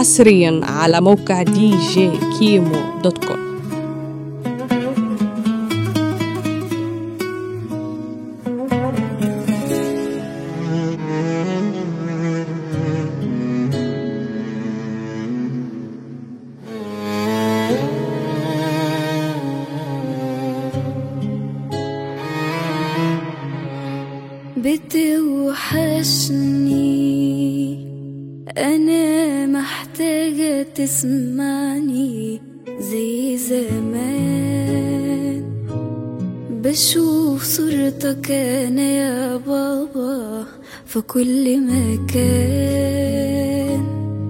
حصريا على موقع دي جي كيمو دوت كوم بتوحشني أنا محتاجة تسمعني زي زمان بشوف صورتك أنا يا بابا في كل مكان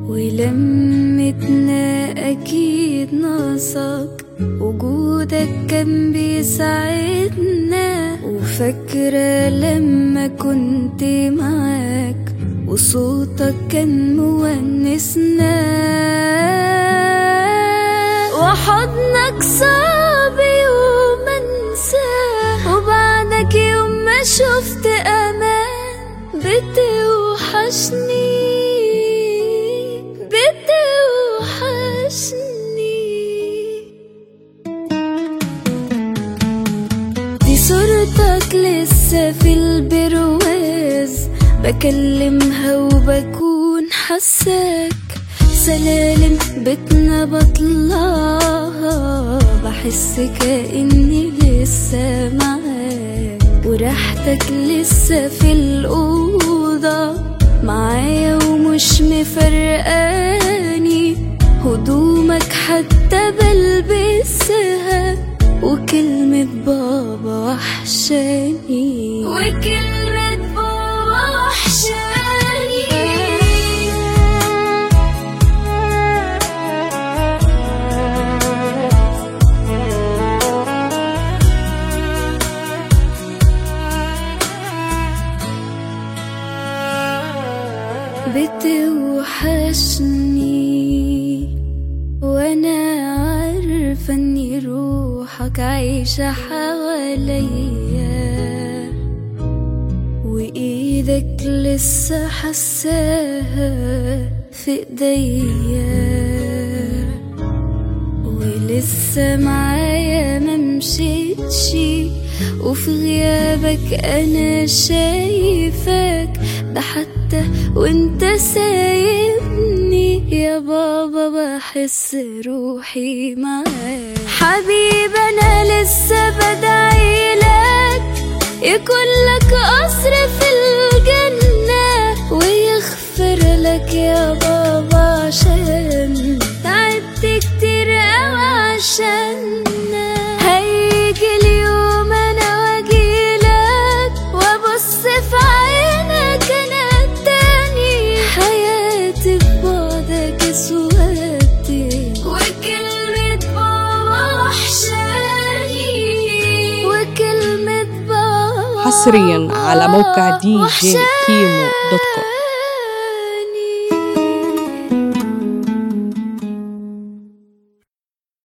ولمتنا أكيد ناقصك وجودك كان بيساعدنا وفاكرة لما كنت معاك وصوتك كان مونسنا وحضنك صعب يوم انساه وبعدك يوم ما شفت امان بتوحشني بتوحشني دي صورتك لسه في البرواز بكلمها وبكون حساك سلالم بيتنا بطلعها بحس كأني لسه معاك وريحتك لسه في الأوضة معايا ومش مفرقاني هدومك حتى بلبسها وكلمة بابا وحشاني وكلمة بابا وحشاني بتوحشني وانا عارفة اني روحك عايشة حواليا وايدك لسه حساها في ايديا ولسه معايا ممشيتش وفي غيابك انا شايفك ده حتى وانت سايبني يا بابا بحس روحي معاك حبيب انا لسه بدعي لك يكون لك قصر في الجنة ويغفر لك يا بابا عشان تعبت كتير اوي عشاننا هيجي اليوم انا واجيلك وابص في عينك انا التاني حياتي ببعدك اسودت وكلمة بابا وحشاني وكلمة بابا حصريا على موقع دي جي كيمو دوت كوم